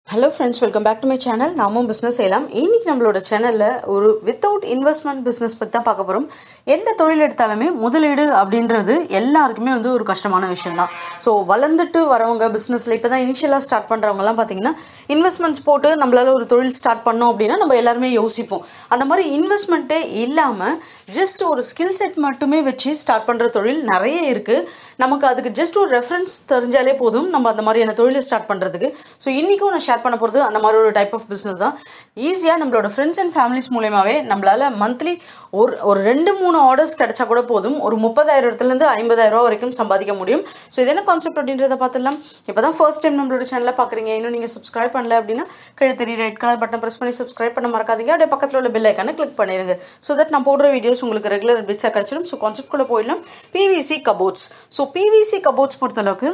hello friends welcome back to my channel நாமும் business செய்யலாம் இன்னைக்கு நம்மளோட சேனலில் ஒரு வித்தவுட் இன்வெஸ்ட்மெண்ட் பிஸ்னஸ் பற்றி தான் பார்க்க போகிறோம் எந்த தொழில் எடுத்தாலுமே முதலீடு அப்படின்றது எல்லாருக்குமே வந்து ஒரு கஷ்டமான விஷயம் தான் ஸோ வளர்ந்துட்டு வரவங்க பிஸ்னஸில் இப்போ தான் இனிஷியலாக ஸ்டார்ட் பண்ணுறவங்கலாம் பார்த்தீங்கன்னா இன்வெஸ்ட்மெண்ட்ஸ் போட்டு நம்மளால ஒரு தொழில் ஸ்டார்ட் பண்ணோம் அப்படின்னா நம்ம எல்லாருமே யோசிப்போம் அந்த மாதிரி இன்வெஸ்ட்மெண்ட்டே இல்லாமல் ஜஸ்ட் ஒரு ஸ்கில் செட் மட்டுமே வச்சு ஸ்டார்ட் பண்ணுற தொழில் நிறைய இருக்குது நமக்கு அதுக்கு ஜஸ்ட் ஒரு ரெஃபரன்ஸ் தெரிஞ்சாலே போதும் நம்ம அந்த மாதிரியான தொழிலை ஸ்டார்ட் பண்ணுறதுக்கு ஸோ இன்றைக்கும் நான் ஷேர் பண்ண போகிறது அந்த மாதிரி ஒரு டைப் ஆஃப் பிஸ்னஸ் தான் ஈஸியாக நம்மளோட ஃப்ரெண்ட்ஸ் அண்ட் ஃபேமிலிஸ் மூலயமாவே நம்மளால மந்த்லி ஒரு ஒரு ரெண்டு மூணு ஆர்டர்ஸ் கிடைச்சா கூட போதும் ஒரு முப்பதாயிரத்துலேருந்து ஐம்பதாயிரம் ரூபா வரைக்கும் சம்பாதிக்க முடியும் ஸோ இது என்ன கான்செப்ட் அப்படின்றத பார்த்துடலாம் இப்போ தான் ஃபர்ஸ்ட் டைம் நம்மளோட சேனலை பார்க்குறீங்க இன்னும் நீங்கள் சப்ஸ்கிரைப் பண்ணல அப்படின்னா கீழே தெரிய ரெட் கலர் பட்டன் ப்ரெஸ் பண்ணி சப்ஸ்கிரைப் பண்ண மறக்காதீங்க அப்படியே பக்கத்தில் உள்ள பெல் ஐக்கானை கிளிக் பண்ணிடுங்க ஸோ தட் நான் போடுற வீடியோஸ் உங்களுக்கு ரெகுலர் பிட்ஸாக கிடச்சிடும் ஸோ கான்செப்ட் கூட போயிடலாம் PVC cupboards so PVC cupboards பொறுத்தளவுக்கு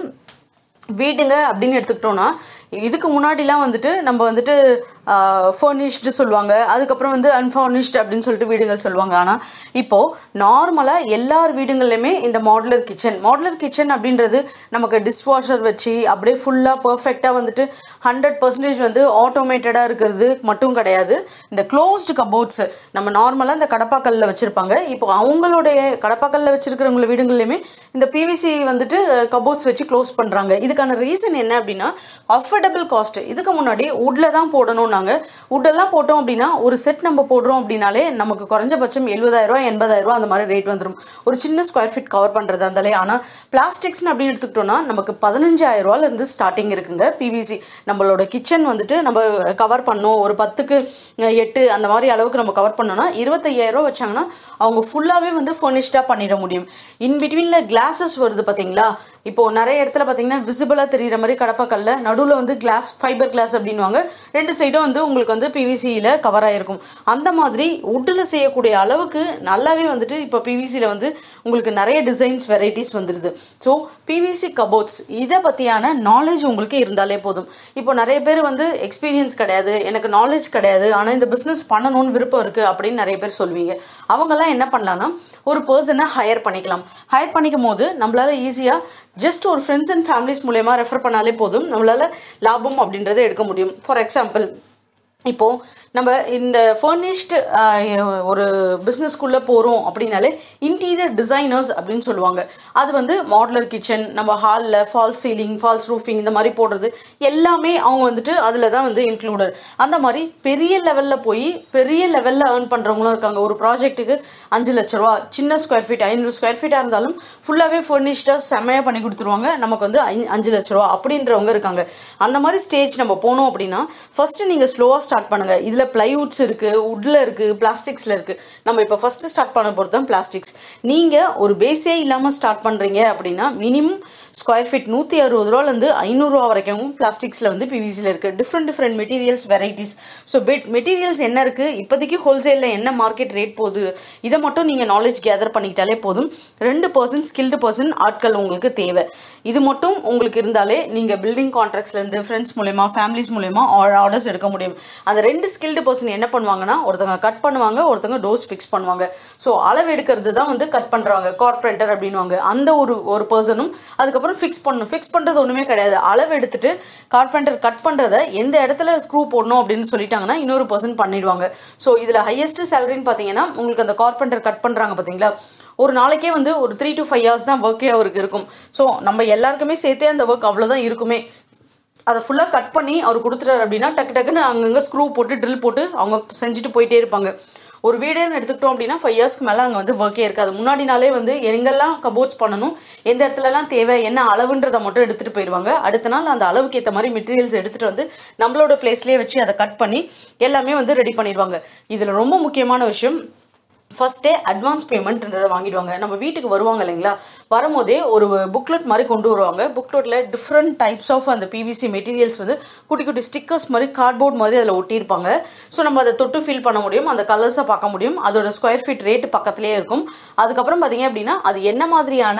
வீடுங்க அப்படின்னு எடுத்துக்கிட்டோம்னா இதுக்கு முன்னாடிலாம் வந்துட்டு நம்ம வந்துட்டு ஃபர்னிஷ்டு சொல்லுவாங்க அதுக்கப்புறம் வந்து அன்ஃபர்னிஷ்டு அப்படின்னு சொல்லிட்டு வீடுகள் சொல்லுவாங்க ஆனால் இப்போது நார்மலாக எல்லார் வீடுங்கள்லையுமே இந்த மாடுலர் கிச்சன் மாடுலர் கிச்சன் அப்படின்றது நமக்கு டிஷ்வாஷர் வச்சு அப்படியே ஃபுல்லாக பர்ஃபெக்டாக வந்துட்டு ஹண்ட்ரட் பர்சன்டேஜ் வந்து ஆட்டோமேட்டடாக இருக்கிறது மட்டும் கிடையாது இந்த க்ளோஸ்டு கபோர்ட்ஸ் நம்ம நார்மலாக இந்த கடப்பாக்கல்ல வச்சுருப்பாங்க இப்போ அவங்களுடைய கடப்பாக்கல்ல வச்சிருக்கிறவங்க வீடுங்கள்லையுமே இந்த பிவிசி வந்துட்டு கபோர்ட்ஸ் வச்சு க்ளோஸ் பண்ணுறாங்க இதுக்கான ரீசன் என்ன அப்படின்னா அஃபோர்டபுள் காஸ்ட் இதுக்கு முன்னாடி உட்ல தான் போடணும் நாங்கள் உட்டெல்லாம் போட்டோம் அப்படின்னா ஒரு செட் நம்ம போடுறோம் அப்படின்னாலே நமக்கு குறைஞ்சபட்சம் எழுபதாயிரம் ரூபாய் எண்பதாயிரம் ரூபாய் அந்த மாதிரி ரேட் வந்துடும் ஒரு சின்ன ஸ்கொயர் ஃபீட் கவர் பண்ணுறது இருந்தாலே ஆனால் பிளாஸ்டிக்ஸ்னு அப்படின்னு எடுத்துக்கிட்டோம்னா நமக்கு பதினஞ்சாயிரம் ரூபாயில இருந்து ஸ்டார்டிங் இருக்குங்க பிவிசி நம்மளோட கிச்சன் வந்துட்டு நம்ம கவர் பண்ணோம் ஒரு பத்துக்கு எட்டு அந்த மாதிரி அளவுக்கு நம்ம கவர் பண்ணோம்னா இருபத்தையாயிரம் ரூபா வச்சாங்கன்னா அவங்க ஃபுல்லாகவே வந்து ஃபர்னிஷ்டாக பண்ணிட முடியும் இன் பிட்வீனில் கிளாஸஸ் வருது பார்த்தீங்களா இப்போ நிறைய இடத்துல பார்த்தீங்கன்னா விசிபிளாக தெரியுற மாதிரி கடப்பாக்கல்ல நடுவில் வந்து கிளாஸ் ஃபைபர் கிளாஸ் அப்படின்வாங்க ரெண்டு சைடும் வந்து உங்களுக்கு வந்து பிவிசியில் கவர் ஆகிருக்கும் அந்த மாதிரி உட்டில் செய்யக்கூடிய அளவுக்கு நல்லாவே வந்துட்டு இப்போ பிவிசியில் வந்து உங்களுக்கு நிறைய டிசைன்ஸ் வெரைட்டிஸ் வந்துடுது ஸோ பிவிசி கபோர்ட்ஸ் இதை பற்றியான நாலேஜ் உங்களுக்கு இருந்தாலே போதும் இப்போ நிறைய பேர் வந்து எக்ஸ்பீரியன்ஸ் கிடையாது எனக்கு நாலேஜ் கிடையாது ஆனால் இந்த பிஸ்னஸ் பண்ணணும்னு விருப்பம் இருக்குது அப்படின்னு நிறைய பேர் சொல்வீங்க அவங்கெல்லாம் என்ன பண்ணலாம்னா ஒரு பர்சனை ஹையர் பண்ணிக்கலாம் ஹையர் பண்ணிக்கும் போது நம்மளால ஈஸியாக ஜஸ்ட் ஒரு ஃப்ரெண்ட்ஸ் அண்ட் ஃபேமிலிஸ் மூலயமா ரெஃபர் பண்ணாலே போதும் நம்மளால லாபம் அப்படின்றத எடுக்க முடியும் ஃபார் எக்ஸாம்பிள் இப்போ நம்ம இந்த ஃபர்னிஷ்டு ஒரு பிஸ்னஸ்க்குள்ளே போகிறோம் அப்படின்னாலே இன்டீரியர் டிசைனர்ஸ் அப்படின்னு சொல்லுவாங்க அது வந்து மாடுலர் கிச்சன் நம்ம ஹாலில் ஃபால்ஸ் சீலிங் ஃபால்ஸ் ரூஃபிங் இந்த மாதிரி போடுறது எல்லாமே அவங்க வந்துட்டு அதில் தான் வந்து இன்க்ளூடட் அந்த மாதிரி பெரிய லெவலில் போய் பெரிய லெவலில் ஏர்ன் பண்ணுறவங்களும் இருக்காங்க ஒரு ப்ராஜெக்ட்டுக்கு அஞ்சு லட்ச ரூபா சின்ன ஸ்கொயர் ஃபீட் ஐநூறு ஸ்கொயர் ஃபீட்டாக இருந்தாலும் ஃபுல்லாகவே ஃபர்னிஷ்டாக செம்மையாக பண்ணி கொடுத்துருவாங்க நமக்கு வந்து அஞ்சு லட்ச ரூபா அப்படின்றவங்க இருக்காங்க அந்த மாதிரி ஸ்டேஜ் நம்ம போனோம் அப்படின்னா ஃபர்ஸ்ட் நீங்கள் ஸ்லோவாக ஸ்டார்ட் பண்ணுங்கள் இதில் பிளைவுட்ஸ் இருக்குது உட்டில் இருக்குது பிளாஸ்டிக்ஸில் இருக்குது நம்ம இப்போ ஃபஸ்ட்டு ஸ்டார்ட் பண்ண போகிறது தான் பிளாஸ்டிக்ஸ் நீங்கள் ஒரு பேஸே இல்லாமல் ஸ்டார்ட் பண்ணுறீங்க அப்படின்னா மினிமம் ஸ்கொயர் ஃபீட் நூற்றி அறுபது ரூபாலேருந்து ஐநூறுரூவா வரைக்கும் பிளாஸ்டிக்ஸில் வந்து பிவிசியில் இருக்குது different different materials varieties so PET materials என்ன இருக்குது இப்போதைக்கு ஹோல்சேலில் என்ன மார்க்கெட் ரேட் போகுது இதை மட்டும் நீங்கள் நாலேஜ் கேதர் பண்ணிக்கிட்டாலே போதும் ரெண்டு பர்சன்ட் ஸ்கில்டு பர்சன் ஆட்கள் உங்களுக்கு தேவை இது மட்டும் உங்களுக்கு இருந்தாலே நீங்கள் பில்டிங் கான்ட்ராக்ட்ஸ்லேருந்து ஃப்ரெண்ட்ஸ் மூலயமா ஃபேமிலிஸ் மூலயமா ஆர்டர்ஸ் எடுக்க முடியும் அந்த ரெண்டு ஸ்கில்டு பர்சன் என்ன பண்ணுவாங்கன்னா ஒருத்தவங்க கட் பண்ணுவாங்க ஒருத்தவங்க டோஸ் ஃபிக்ஸ் பண்ணுவாங்க ஸோ அளவு எடுக்கிறது தான் வந்து கட் பண்ணுறாங்க கார்பரேட்டர் அப்படின்வாங்க அந்த ஒரு ஒரு பர்சனும் அதுக்கப்புறம் ஃபிக்ஸ் பண்ணணும் ஃபிக்ஸ் பண்ணுறது ஒன்றுமே கிடையாது அளவு எடுத்துட்டு கார்பெண்டர் கட் பண்ணுறத எந்த இடத்துல ஸ்க்ரூ போடணும் அப்படின்னு சொல்லிட்டாங்கன்னா இன்னொரு பர்சன் பண்ணிடுவாங்க ஸோ இதில் ஹையஸ்ட் சேலரின்னு பார்த்தீங்கன்னா உங்களுக்கு அந்த கார்பெண்டர் கட் பண்ணுறாங்க பார்த்தீங்களா ஒரு நாளைக்கே வந்து ஒரு த்ரீ டு ஃபைவ் ஹவர்ஸ் தான் ஒர்க்கே அவருக்கு இருக்கும் ஸோ நம்ம எல்லாருக்குமே சேர்த்தே அந்த ஒர்க் அவ்வளோதான் இருக்குமே அதை ஃபுல்லாக கட் பண்ணி அவர் கொடுத்துட்டாரு அப்படின்னா டக்கு டக்குன்னு அங்கங்கே ஸ்க்ரூ போட்டு ட்ரில் போட்டு அவங்க செஞ்சுட்டு போயிட்டே இருப்பாங்க ஒரு வீடுன்னு எடுத்துக்கிட்டோம் அப்படின்னா ஃபைவ் இயர்ஸ்க்கு மேலே அங்கே வந்து ஒர்க்கே இருக்காது முன்னாடி நாளே வந்து எங்கெல்லாம் கபோர்ட்ஸ் பண்ணணும் எந்த இடத்துலலாம் தேவை என்ன அளவுன்றதை மட்டும் எடுத்துகிட்டு போயிடுவாங்க அடுத்த நாள் அந்த அளவுக்கு ஏற்ற மாதிரி மெட்டீரியல்ஸ் எடுத்துகிட்டு வந்து நம்மளோட பிளேஸ்லேயே வச்சு அதை கட் பண்ணி எல்லாமே வந்து ரெடி பண்ணிடுவாங்க இதில் ரொம்ப முக்கியமான விஷயம் ஃபஸ்ட்டே அட்வான்ஸ் பேமெண்ட்ன்றதை வாங்கிடுவாங்க நம்ம வீட்டுக்கு வருவாங்க இல்லைங்களா வரும்போதே ஒரு புக்லெட் மாதிரி கொண்டு வருவாங்க புக்லெட்டில் டிஃப்ரெண்ட் டைப்ஸ் ஆஃப் அந்த பிவிசி மெட்டீரியல்ஸ் வந்து குட்டி குட்டி ஸ்டிக்கர்ஸ் மாதிரி கார்ட்போர்ட் மாதிரி அதில் ஒட்டியிருப்பாங்க ஸோ நம்ம அதை தொட்டு ஃபீல் பண்ண முடியும் அந்த கலர்ஸை பார்க்க முடியும் அதோட ஸ்கொயர் ஃபீட் ரேட்டு பக்கத்துலேயே இருக்கும் அதுக்கப்புறம் பார்த்தீங்க அப்படின்னா அது என்ன மாதிரியான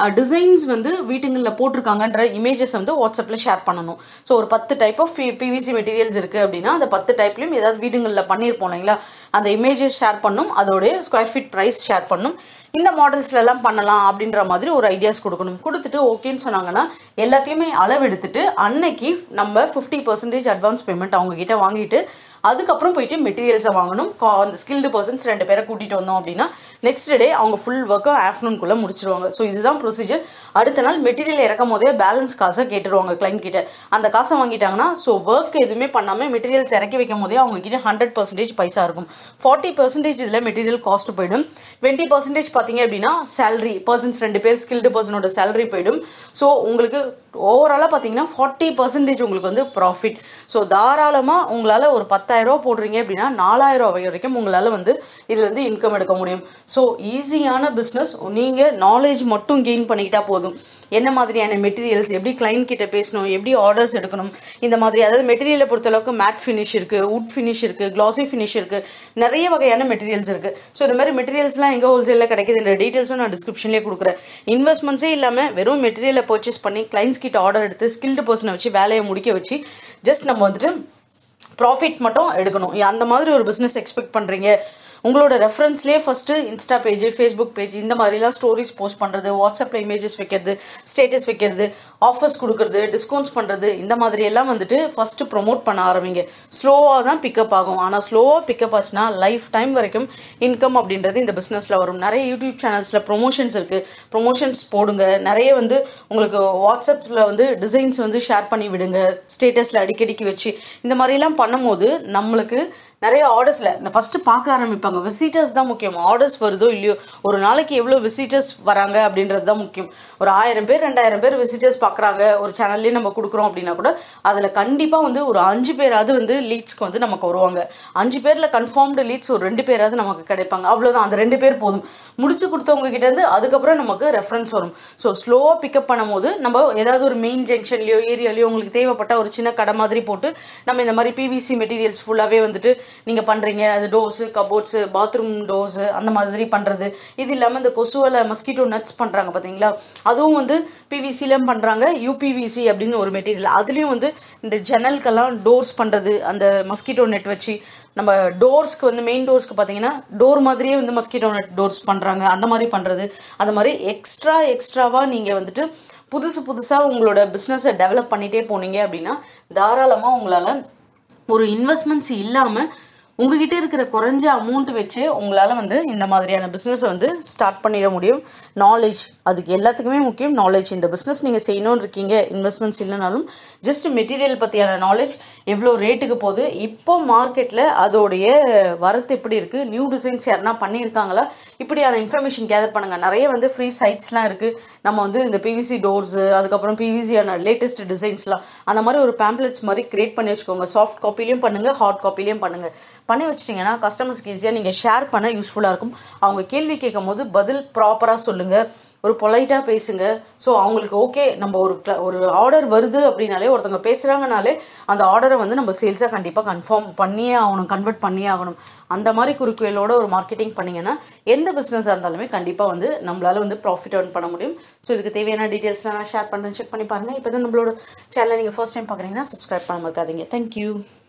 டிசைன்ஸ் வந்து வீட்டுங்களில் போட்டிருக்காங்கன்ற இமேஜஸ் வந்து வாட்ஸ்அப்பில் ஷேர் பண்ணணும் ஸோ ஒரு பத்து டைப் ஆஃப் பிவிசி மெட்டீரியல்ஸ் இருக்குது அப்படின்னா அந்த பத்து டைப்லையும் ஏதாவது வீடுங்களில் பண்ணியிருப்போம் இல்லைங்களா அந்த இமேஜஸ் ஷேர் பண்ணும் அதோடைய ஸ்கொயர் ஃபீட் ப்ரைஸ் ஷேர் பண்ணும் இந்த மாடல்ஸ்ல எல்லாம் பண்ணலாம் அப்படின்ற மாதிரி ஒரு ஐடியாஸ் கொடுக்கணும் கொடுத்துட்டு ஓகேன்னு சொன்னாங்கன்னா எல்லாத்தையுமே அளவெடுத்துட்டு அன்னைக்கு நம்ம ஃபிஃப்டி பர்சன்டேஜ் அட்வான்ஸ் பேமெண்ட் அவங்க கிட்ட வாங்கிட்டு அதுக்கப்புறம் போயிட்டு மெட்டீரியல்ஸை வாங்கணும் கா- அந்த ஸ்கில்டு பர்சன்ஸ் ரெண்டு பேரை கூட்டிட்டு வந்தோம் அப்படின்னா நெக்ஸ்ட் டே அவங்க ஃபுல் ஒர்க்கும் ஆஃப்டர்நூன்குள்ளே முடிச்சிருவாங்க ஸோ இதுதான் ப்ரொசீஜர் அடுத்த நாள் மெட்டீரியல் இறக்கும் போதே பேலன்ஸ் காசை கேட்டுருவாங்க கிளைண்ட் கிட்ட அந்த காசை வாங்கிட்டாங்கன்னா ஸோ ஒர்க் எதுவுமே பண்ணாமல் மெட்டீரியல்ஸ் இறக்கி வைக்கும் போதே அவங்க கிட்ட ஹண்ட்ரட் பர்சன்டேஜ் பைசா இருக்கும் ஃபார்ட்டி பர்சன்டேஜ் இதில் மெட்டீரியல் காஸ்ட் போயிடும் டுவெண்ட்டி பர்சன்டேஜ் பார்த்தீங்க அப்படின்னா salary பர்சன்ஸ் ரெண்டு பேர் ஸ்கில்டு பர்சனோட salary போயிடும் ஸோ உங்களுக்கு ஓவராலாக பார்த்தீங்கன்னா ஃபார்ட்டி பர்சன்டேஜ் உங்களுக்கு வந்து ப்ராஃபிட் ஸோ தாராளமாக உங்களால் ஒரு பத்தாயிரம் ரூபா போடுறீங்க அப்படின்னா நாலாயிரம் ரூபாய் வரைக்கும் உங்களால் வந்து இதுல இருந்து இன்கம் எடுக்க முடியும் ஸோ ஈஸியான பிஸ்னஸ் நீங்கள் நாலேஜ் மட்டும் கெயின் பண்ணிக்கிட்டா போதும் என்ன மாதிரியான மெட்டீரியல்ஸ் எப்படி கிளைண்ட் கிட்ட பேசணும் எப்படி ஆர்டர்ஸ் எடுக்கணும் இந்த மாதிரி அதாவது மெட்டீரியலை பொறுத்தளவுக்கு மேட் ஃபினிஷ் இருக்கு உட் ஃபினிஷ் இருக்கு கிளாசி ஃபினிஷ் இருக்கு நிறைய வகையான மெட்டீரியல்ஸ் இருக்கு ஸோ இந்த மாதிரி மெட்டீரியல்ஸ்லாம் எங்க ஹோல்சேலில் கிடைக்குதுன்ற டீட்டெயில்ஸும் நான் டிஸ்கிரிப்ஷன்லேயே கொடுக்குறேன் இன்வெஸ்ட்மெண்ட்ஸே இல்லாமல் வெறும் மெட்டீரியலை பர்ச்சேஸ் பண்ணி கிளைண்ட்ஸ் கிட்ட ஆர்டர் எடுத்து ஸ்கில்டு பர்சனை வச்சு வேலையை முடிக்க வச்சு ஜஸ்ட் நம்ம வந்துட்டு ப்ராஃபிட் மட்டும் எடுக்கணும் அந்த மாதிரி ஒரு பிஸ்னஸ் எக்ஸ்பெக்ட் பண்ணுறீங்க உங்களோட ரெஃபரன்ஸ்லேயே first Insta page Facebook page இந்த மாதிரிலாம் ஸ்டோரிஸ் போஸ்ட் பண்ணுறது வாட்ஸ்அப்பில் இமேஜஸ் வைக்கிறது ஸ்டேட்டஸ் வைக்கிறது ஆஃபர்ஸ் கொடுக்கறது டிஸ்கவுண்ட்ஸ் பண்ணுறது இந்த மாதிரி எல்லாம் வந்துட்டு ஃபஸ்ட்டு ப்ரொமோட் பண்ண ஆரம்பிங்க ஸ்லோவாக தான் பிக்கப் ஆகும் ஆனால் ஸ்லோவாக பிக்கப் ஆச்சுன்னா லைஃப் டைம் வரைக்கும் இன்கம் அப்படின்றது இந்த பிஸ்னஸில் வரும் நிறைய யூடியூப் சேனல்ஸில் ப்ரொமோஷன்ஸ் இருக்குது ப்ரொமோஷன்ஸ் போடுங்க நிறைய வந்து உங்களுக்கு வாட்ஸ்அப்பில் வந்து டிசைன்ஸ் வந்து ஷேர் பண்ணி விடுங்க ஸ்டேட்டஸில் அடிக்கடிக்கு வச்சு இந்த மாதிரிலாம் பண்ணும்போது நம்மளுக்கு நிறைய ஆர்டர்ஸில் ஃபஸ்ட்டு பார்க்க ஆரம்பிப்பாங்க விசிட்டர்ஸ் தான் முக்கியம் ஆர்டர்ஸ் வருதோ இல்லையோ ஒரு நாளைக்கு எவ்வளோ விசிட்டர்ஸ் வராங்க அப்படின்றது தான் முக்கியம் ஒரு ஆயிரம் பேர் ரெண்டாயிரம் பேர் விசிட்டர்ஸ் பார்க்குறாங்க ஒரு சேனல்லே நம்ம கொடுக்குறோம் அப்படின்னா கூட அதில் கண்டிப்பாக வந்து ஒரு அஞ்சு பேராவது வந்து லீட்ஸ்க்கு வந்து நமக்கு வருவாங்க அஞ்சு பேரில் கன்ஃபார்ம்டு லீட்ஸ் ஒரு ரெண்டு பேராவது நமக்கு கிடைப்பாங்க அவ்வளோதான் அந்த ரெண்டு பேர் போதும் முடிச்சு கொடுத்தவங்க கிட்ட இருந்து அதுக்கப்புறம் நமக்கு ரெஃபரன்ஸ் வரும் ஸோ ஸ்லோவாக பிக்கப் பண்ணும்போது நம்ம ஏதாவது ஒரு மெயின் ஜங்ஷன்லையோ ஏரியாலையோ உங்களுக்கு தேவைப்பட்ட ஒரு சின்ன கடை மாதிரி போட்டு நம்ம இந்த மாதிரி பிவிசி மெட்டீரியல்ஸ் ஃபுல்லாகவே வந்துட்டு நீங்கள் பண்ணுறீங்க அது டோர்ஸு கபோர்ட்ஸு பாத்ரூம் டோர்ஸு அந்த மாதிரி பண்ணுறது இது இல்லாமல் இந்த கொசுவலை மஸ்கிட்டோ நட்ஸ் பண்ணுறாங்க பார்த்தீங்களா அதுவும் வந்து பிவிசிலும் பண்ணுறாங்க யூபிவிசி அப்படின்னு ஒரு மெட்டீரியல் அதுலேயும் வந்து இந்த ஜன்னலுக்கெல்லாம் டோர்ஸ் பண்ணுறது அந்த மஸ்கிட்டோ நெட் வச்சு நம்ம டோர்ஸ்க்கு வந்து மெயின் டோர்ஸ்க்கு பார்த்தீங்கன்னா டோர் மாதிரியே வந்து மஸ்கிட்டோ நெட் டோர்ஸ் பண்ணுறாங்க அந்த மாதிரி பண்ணுறது அந்த மாதிரி எக்ஸ்ட்ரா எக்ஸ்ட்ராவாக நீங்கள் வந்துட்டு புதுசு புதுசாக உங்களோட பிஸ்னஸை டெவலப் பண்ணிகிட்டே போனீங்க அப்படின்னா தாராளமாக உங்களால் ஒரு இன்வெஸ்ட்மெண்ட்ஸ் இல்லாமல் உங்ககிட்ட இருக்கிற குறைஞ்ச அமௌண்ட் வச்சே உங்களால் வந்து இந்த மாதிரியான பிஸ்னஸை வந்து ஸ்டார்ட் பண்ணிட முடியும் நாலேஜ் அதுக்கு எல்லாத்துக்குமே முக்கியம் நாலேஜ் இந்த பிஸ்னஸ் நீங்கள் செய்யணும்னு இருக்கீங்க இன்வெஸ்ட்மெண்ட்ஸ் இல்லைனாலும் ஜஸ்ட் மெட்டீரியல் பற்றியான நாலேஜ் எவ்வளோ ரேட்டுக்கு போகுது இப்போ மார்க்கெட்டில் அதோடைய வரத்து எப்படி இருக்குது நியூ டிசைன்ஸ் யாருன்னா பண்ணியிருக்காங்களா இப்படியான இன்ஃபர்மேஷன் கேதர் பண்ணுங்கள் நிறைய வந்து ஃப்ரீ சைட்ஸ்லாம் இருக்குது நம்ம வந்து இந்த பிவிசி டோர்ஸு அதுக்கப்புறம் பிவிசியான லேட்டஸ்ட் டிசைன்ஸ்லாம் அந்த மாதிரி ஒரு பேம்ப்ளெட்ஸ் மாதிரி கிரியேட் பண்ணி வச்சுக்கோங்க சாஃப்ட் காப்பிலையும் பண்ணுங்கள் ஹார்ட் காப்பிலையும் பண்ணுங்கள் பண்ணி வச்சிட்டிங்கன்னா கஸ்டமர்ஸ்க்கு ஈஸியாக நீங்கள் ஷேர் பண்ண யூஸ்ஃபுல்லாக இருக்கும் அவங்க கேள்வி கேட்கும் போது பதில் ப்ராப்பராக சொல்லுங்கள் ஒரு பொலைட்டாக பேசுங்க ஸோ அவங்களுக்கு ஓகே நம்ம ஒரு cl- ஒரு ஆர்டர் வருது அப்படின்னாலே ஒருத்தவங்க பேசுகிறாங்கனாலே அந்த ஆர்டரை வந்து நம்ம சேல்ஸாக கண்டிப்பாக கன்ஃபார்ம் பண்ணியே ஆகணும் கன்வெர்ட் பண்ணியே ஆகணும் அந்த மாதிரி குறுக்குவேலோட ஒரு மார்க்கெட்டிங் பண்ணீங்கன்னா எந்த பிஸ்னஸாக இருந்தாலுமே கண்டிப்பாக வந்து நம்மளால வந்து ப்ராஃபிட் earn பண்ண முடியும் ஸோ இதுக்கு தேவையான டீட்டெயில்ஸ்லாம் நான் ஷேர் பண்ணுறேன் செக் பண்ணி பாருங்கள் இப்போ தான் நம்மளோட சேனலை நீங்கள் ஃபர்ஸ்ட் டைம் பார்க்குறீங்கன்னா சப்ஸ்கிரைப் பண்ண மறக்காதீங்க தேங்க்யூ